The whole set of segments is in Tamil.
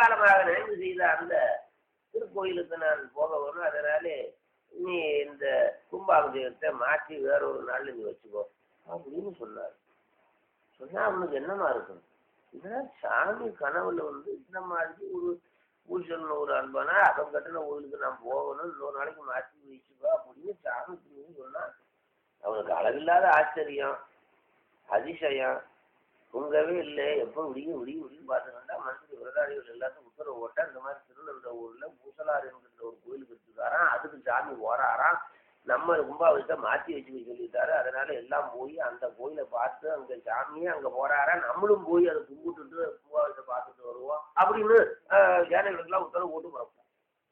காலமாக நினைவு செய்த அந்த திருக்கோயிலுக்கு நான் போக வேணும் அதனாலே நீ இந்த கும்பாபிஷேகத்தை மாற்றி வேற ஒரு நாள் நீ வச்சுக்கோ அப்படின்னு சொன்னார் சொன்னா அவனுக்கு என்னமா இருக்கும் இதெல்லாம் சாமி கனவுல வந்து இந்த மாதிரி ஒரு பூசல்னு ஒரு அன்பானா அவன் கட்டின கோயிலுக்கு நான் போகணும் இன்னொரு நாளைக்கு மாற்றி வச்சுக்கோ அப்படின்னு சாமி புரியுன்னு சொன்னா அவனுக்கு அளவில்லாத ஆச்சரியம் அதிசயம் தூங்கவே இல்லை எப்போ விடிய விடிய விடிய பார்த்துக்கிட்டா மனசுக்கு விரதாளிகள் எல்லாத்தையும் உத்தரவு போட்டா இந்த மாதிரி திருநெல்வேலி ஊர்ல பூசலார் என்கின்ற ஒரு கோயிலுக்கு எடுத்துக்காராம் அதுக்கு சாமி போறாராம் நம்ம கும்பாபிஷத்தை மாற்றி வச்சுக்க சொல்லிட்டாரு அதனால எல்லாம் போய் அந்த கோயிலை பார்த்து அங்க சாமியே அங்க போறாரா நம்மளும் போய் அதை கும்பிட்டுட்டு கும்பாபிஷத்தை பார்த்துட்டு வருவோம் அப்படின்னு ஜனங்களுக்கெல்லாம் உத்தரவு போட்டு பார்ப்போம்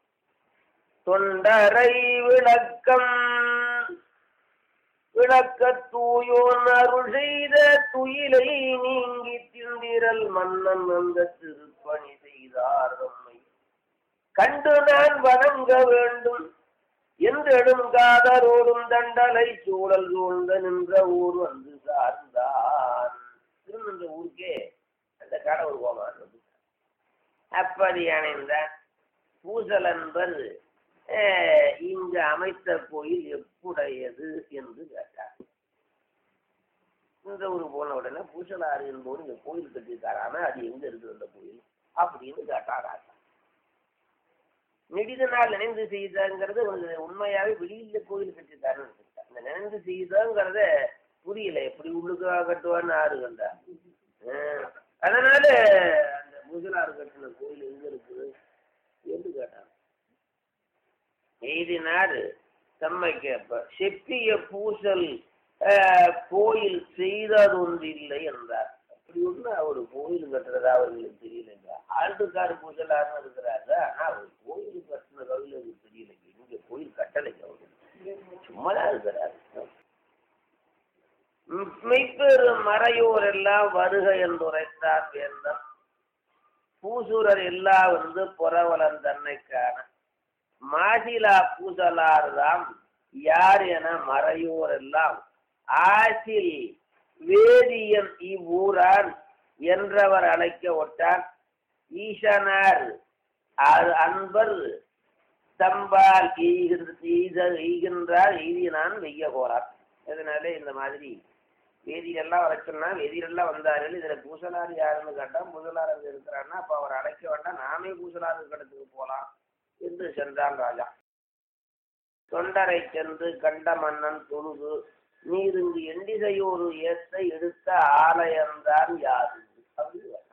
தொண்டரை விளக்கம் விளக்க தூயோன் அருள் செய்த துயிலை நீங்கி திண்டிரல் மன்னன் அந்த திருப்பணி செய்தார் தம்மை கண்டு நான் வணங்க வேண்டும் என்றெடும் காதரோடும் தண்டலை சூழல் சூழ்ந்த நின்ற ஊர் வந்து சார்ந்தான் திருநின்ற ஊருக்கே அந்த கடவுள் கோமான் வந்து அப்படி அணைந்தார் பூசலன்பர் அஹ், இங்கு அமைத்த கோயில் எப்புடையது என்று கேட்டார் இந்த ஊர் போன உடனே பூசலாறு என்பவர் இங்க கோயில் கட்டியிருக்காராம அது எங்க இருக்குது அந்த கோயில் அப்படின்னு கேட்டார் ராஜா நெடித நாள் நினைந்து செய்தாங்கிறது உங்களுக்கு உண்மையாவே வெளியில கோயில் கட்டியிருக்காருன்னு நினைச்சிருக்கேன். இந்த நினைந்து செய்தாங்கிறத புரியல எப்படி உள்ளுக்கா கட்டுவான்னு ஆறு கண்டா அஹ், அதனால அந்த பூசலாறு கட்டின கோயில் எங்க இருக்குது என்று கேட்டாங்க எய்தினார் தம்மை கேட்ப செப்பிய பூசல் அஹ், கோயில் செய்ததொன்றில்லை என்றார் அப்படி ஒன்று அவர் கோயில் கட்டுறதா அவர்களுக்கு தெரியல என்றார் ஆண்டுக்காரு பூசலாருன்னு இருக்கிறாரு ஆனா அவர் கோயில் கட்டின கவியில் அவருக்கு தெரியல இங்க கோயில் கட்டளைங்க அவருக்கு சும்மாதான் இருக்கிறாரு ம், மெய்ப்பெரு மறையோர் எல்லாம் வருக என்றுரைத்தார் வேந்தன் பூசூரர் எல்லாம் வந்து புறவலன் தன்னைக்கான மாசிலா பூசலார்தாம் யார் என மறையோர் எல்லாம் ஆசில் வேதியன் இவ்வூரான் என்றவர் அழைக்க ஒட்டார் ஈசனார் அது அன்பர் தம்பால் ஈகின்ற- ஈத- ஈகின்றார் ஈதினான் வெய்ய போறார் அதனால இந்த மாதிரி வேதியெல்லாம் வர சொன்னா வேதியெல்லாம் வந்தார்கள் இதுல பூசலார் யாருன்னு கேட்டா பூசலார் அங்க இருக்கிறான்னா அப்ப அவர் அழைக்க வேண்டாம் நாமே பூசலார் இடத்துக்கு போலாம் என்று சென்றான் ராஜா தொண்டரை சென்று கண்ட மன்னன் தொழுது நீருங்கு எண்டிசையோரு ஏத்த எடுத்த ஆலயம்தான் யாது அப்படின்னு கேட்டான்.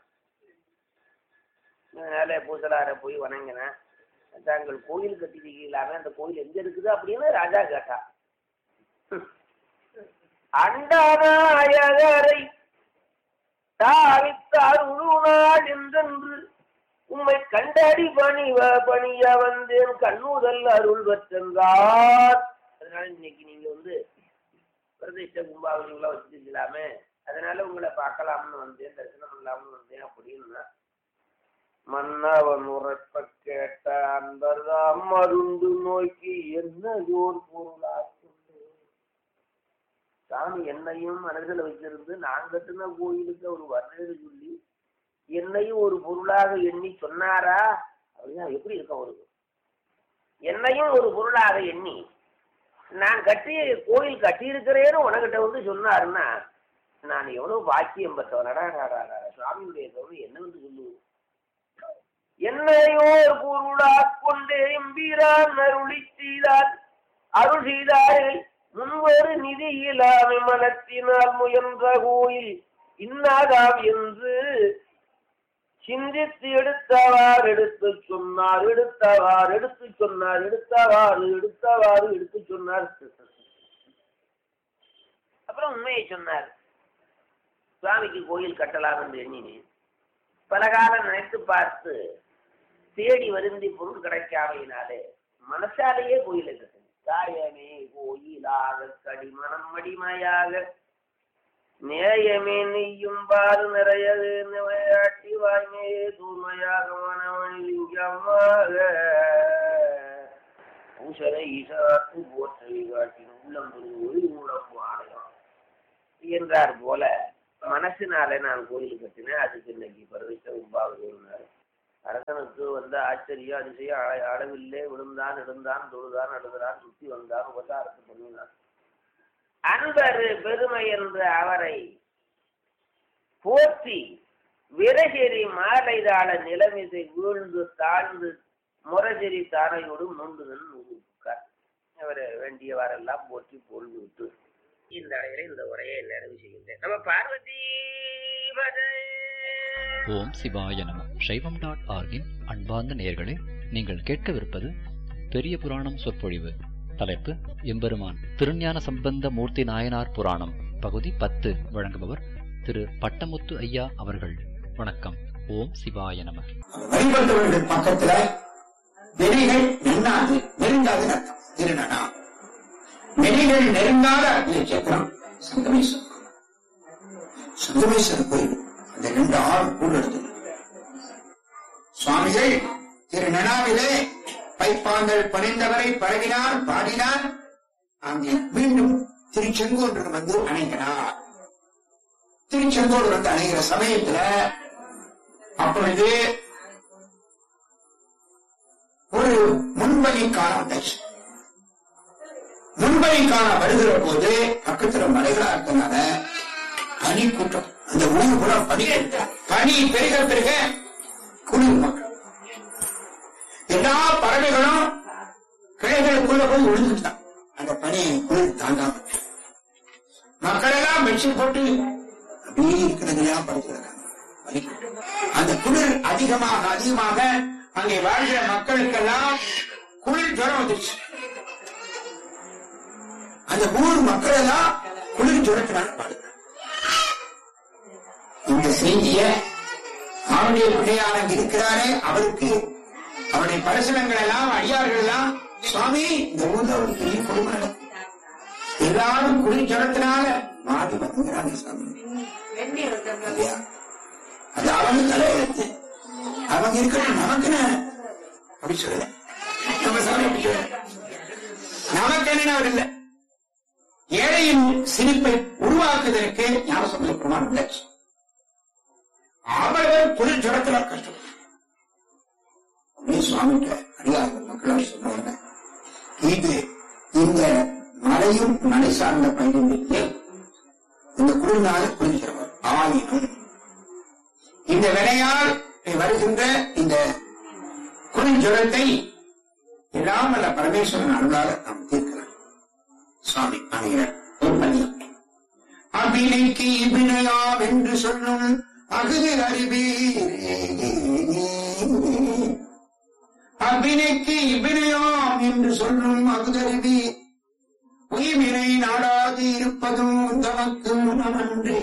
அதனால பூசலாரை போய் வணங்கினேன் தாங்கள் கோயில் கட்டிருக்கீங்களாமே அந்த கோயில் எங்க இருக்குது அப்படின்னு ராஜா கேட்டான் அண்டநாயகரை தாவித்தார் உழுநாள் என்றென்று உம்மை கண்டடி பணிவ பணிய வந்தேன் கண்ணுதல் அருள் பெற்றென்றார் அதனால இன்னைக்கு நீங்க வந்து பிரதிஷ்ட கும்பாவளிகளை வச்சிருக்கலாமே அதனால உங்களை பார்க்கலாம்னு வந்தேன் தரிசனம் பண்ணலாம்னு வந்தேன் அப்படின்னா மன்னவன் உரைப்ப கேட்ட அன்பர்தாம் மருந்து நோக்கி என்னதோர் பொருளாக்கும் சாமி என்னையும் மனதில் வச்சிருந்து நான் கட்டின கோயிலுக்கு ஒரு வரவேறு சொல்லி என்னையும் ஒரு பொருளாக எண்ணி சொன்னாரா அப்படின்னா எப்படி இருக்க ஒரு என்னையும் ஒரு பொருளாக எண்ணி நான் கட்டி கோயில் கட்டியிருக்கிறேன்னு உனக்கிட்ட வந்து சொன்னாருன்னா நான் எவ்வளவு பாக்கியம் பெற்றவனடா சுவாமியுடைய கருணை என்ன வந்து சொல்லுவது என்னையோர் பொருளாக் கொண்டே எம்பீரான் அருளி செய்தார் அருள் செய்தார்கள் முன்வரு நிதி இல்லாமை மனத்தினால் முயன்ற கோயில் இன்னாதாம் என்று சிந்தித்து எடுத்தவாறு எடுத்து சொன்னார் எடுத்தவாறு எடுத்து சொன்னார் எடுத்தவாறு எடுத்தவாறு எடுத்து சொன்னார் அப்புறம் உண்மையை சொன்னார் சுவாமிக்கு கோயில் கட்டலாம் என்று எண்ணினேன் பல காலம் நினைத்து பார்த்து தேடி வருந்தி பொருள் கிடைக்காமையினாலே மனசாலேயே கோயிலை கட்டினேன் காயமே கோயிலாக கடிமணம் மடிமையாக நேயமே நெய்யும் பால் நிறையது நிலையாட்டி வாய்மையே தூய்மையாக மனமணி லிங்கமாக பூசரை ஈசாத்து போற்றவை காட்டின் உள்ளம் ஒரு மூலம் ஆலயம் என்றார் போல மனசினாலே நான் கோயில் கட்டினேன் அதுக்கு இன்னைக்கு பரவித்த உபாவது அரசனுக்கு வந்த ஆச்சரியம் அதிசயம் அள- அளவில்லே விழுந்தான் எழுந்தான் தொழுதான் அழுகிறான் சுத்தி வந்தான் உபசாரத்து பண்ணினான் அன்பர் பெருமை என்று அவரை போற்றி விரகெறி மாலைதாள நிலைமிசை வீழ்ந்து தாழ்ந்து முரசெறி தாரையோடு நொண்டுதன் நூறுக்கார் அவரை வேண்டியவாறெல்லாம் போற்றி பொழுது விட்டு இந்த அளவில் இந்த உரையை நிறைவு செய்கின்றேன் நம்ம பார்வதி பதை ஓம் சிவாய நம சைவம் டாட் ஆர்கின் அன்பார்ந்த நேயர்களே நீங்கள் கேட்கவிருப்பது பெரிய புராணம் சொற்பொழிவு தலைப்பு எம்பெருமான் திருஞான சம்பந்த மூர்த்தி நாயனார் புராணம் பகுதி பத்து வழங்குபவர் திரு பட்டமுத்து ஐயா அவர்கள் வணக்கம் ஓம் சிவாய நம வழிபட்டவர்கள் பக்கத்துல நெறிகள் நெருங்காது நெருங்காது அர்த்தம் திருநனா நெறிகள் நெருங்காத நட்சத்திரம் சங்கமேஸ்வரம் சங்கமேஸ்வரர் கோயில் அந்த ரெண்டு ஆறு கூட எடுத்து சுவாமிகள் திரு நனாவிலே பைப்பாங்கள் பணிந்தவரை பழகினார் பாடினார் அங்கே மீண்டும் திருச்செங்கோன்று வந்து அணைகிறார் திருச்செங்கோடு வந்து அணைகிற சமயத்துல அப்பொழுது ஒரு முன்பலி காலம் வந்துச்சு முன்பலி காலம் வருகிற போது பக்கத்துல மலைகளா இருக்கனால பனி கூட்டம் அந்த ஊர் கூட பனி பனி பெருக பெருக குளிர் மக்கள் எல்லா பறவைகளும் கிளைகளுக்குள்ள போய் விழுந்துட்டான் அந்த பனி குளிர் தாங்காம மக்கள் எல்லாம் பெட்ஷீட் போட்டு அப்படியே இருக்கிறதெல்லாம் படுத்துக்கிறாங்க பனி கூட்டம். அந்த குளிர் அதிகமாக அதிகமாக அங்கே வாழ்கிற மக்களுக்கெல்லாம் குளிர் ஜுரம் வந்துருச்சு அந்த ஊர் மக்கள் எல்லாம் குளிர் ஜுரத்தினால் பாடுகிறார் இந்த செய்திய அவனுடைய பிள்ளையான இருக்கிறாரே அவருக்கு அவருடைய பரிசனங்கள் எல்லாம் அடியார்கள் எல்லாம் சுவாமி இந்த ஊர்ல ஒரு பெரிய கொடுமை நடக்குது. எல்லாரும் குளிர் ஜுரத்தினால மாறி வந்துங்கிறாங்க சாமி இல்லையா? அது அவங்க தலையெழுத்து அவங்க இருக்கட்டும் நமக்கு என்ன அப்படி சொல்லல நம்ம சாமி அப்படி சொல்லல நமக்கு என்ன அவர் இல்லை ஏழையின் சிரிப்பை உருவாக்குவதற்கு ஞானசம்பந்த பிரமாணம் இல்லை அவர்கள் தொழில் ஜடத்துல கஷ்டம் அப்படியே சுவாமிகிட்ட அடியார்கள் மக்களால் சொன்னாங்க இது இந்த மலையும் மலை சார்ந்த பயிரிட்டு இந்த குளிர்னால குளிர்கிறவர் ஆயினும் இந்த வினையால் வருகின்ற இந்த குளிர்ஜுரத்தை எல்லாம் அல்ல பரமேஸ்வரன் அருளாக நாம் தீர்க்கலாம் சுவாமி அணைகிறார் ஒரு பதியம் அபினைக்கு இபினையாம் என்று சொல்லும் அகுது அறிவீர் அபினைக்கு இபினையாம் என்று சொல்லும் அகுதறிவீர் உய்வினை நாடாது இருப்பதும் தமக்கு முனமன்றே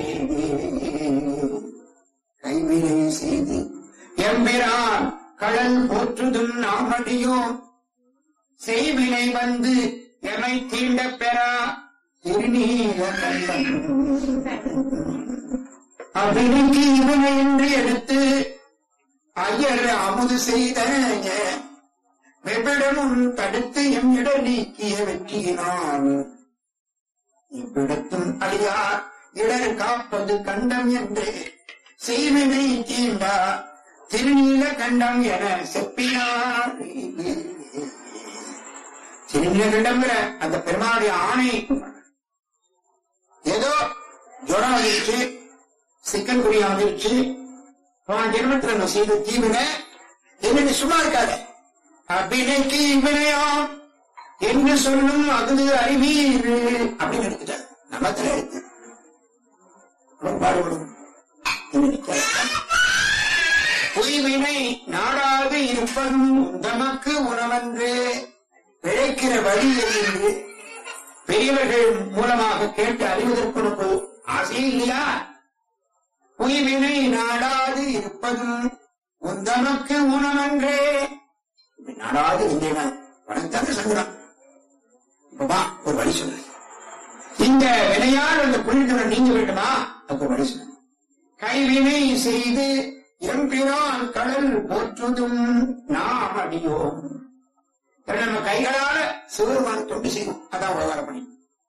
கைவினை செய்து எம்பிரான் கடல் போற்றுதும் நாமடியோம் செய்வினை வந்து எமை தீண்ட பெறா திருநீல கண்டம் அபினைக்கு இவனை என்று எடுத்து ஐயர் அமுது செய்த வெவ்விடமும் தடுத்து எம் இட நீக்கிய வெற்றியினான் இவ்விடத்தும் அழியார் இடர் காப்பது கண்டம் என்று செய்வினை தீண்டா திருநீல கண்டம் என செப்பினார் திருநீல கண்டம்ங்கிற அந்த பெருமாளுடைய ஆணை ஏதோ ஜுரம் வந்துருச்சு சிக்கன் குடியா வந்துருச்சு போன ஜென்மத்துல நான் செய்த தீவிர என்ன சும்மா இருக்காத அபினைக்கு இவனையாம் என்று சொல்லும் அகுது அறிவீர் அப்படின்னு எடுத்துட்டார் நம்ம தலை எடுத்து ரொம்ப பாடுபடும் பொய்வினை நாடாது இருப்பதும் தமக்கு உணவன்று பிழைக்கிற வழி என்று பெரியவர்கள் மூலமாக கேட்டு அறிவதற்கு உனக்கு ஆசை இல்லையா பொய்வினை நாடாது இருப்பதும் உந்தமக்கு உணவன்றே இப்படி நாடாது இல்லைனா பணத்தாங்க சங்கடம் இப்ப வா ஒரு வழி சொல்லு இந்த வினையால் அந்த குளிர்தலை நீங்க வேண்டுமா அதுக்கு ஒரு வழி சொல்லு கைவினை செய்து எம்பிரான் கடல் போற்றுதும் நாம் அடியோம் இதை நம்ம கைகளால சிவருமான தொண்டு செய்வோம் அதான் உலகார பணி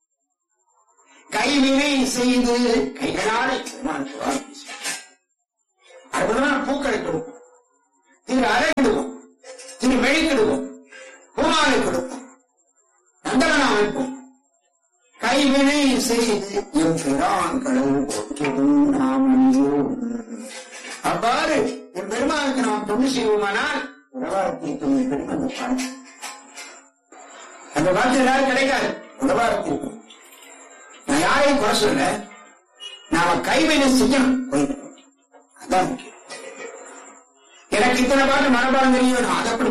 கைவினை செய்து கைகளால சிவருமான அற்புதமான பூக்களை கொடுக்கும் திரு அழகிடுவோம் திரு வெளிக்கிடுவோம் பூமாலை கொடுப்போம் நந்தவன அமைப்போம் கைவினை செய்து என் பிரான் கடவுள் போற்றிடும் நாம் அறியோம். அவ்வாறு என் பெருமானுக்கு நாம் தொண்டு செய்வோமானால் உலகாரத்திற்கும் பெருமை அந்த பாடம் அந்த வார்த்தை எல்லாரும் கிடைக்காது உலகாரத்திற்கும் நான் யாரையும் குறை சொல்ல நாம கைவினை செய்யணும் கோயிலுக்கு. அதான் முக்கியம். எனக்கு இத்தனை பாட்டு மனப்பாடம் தெரியும் நான் அதை அப்படி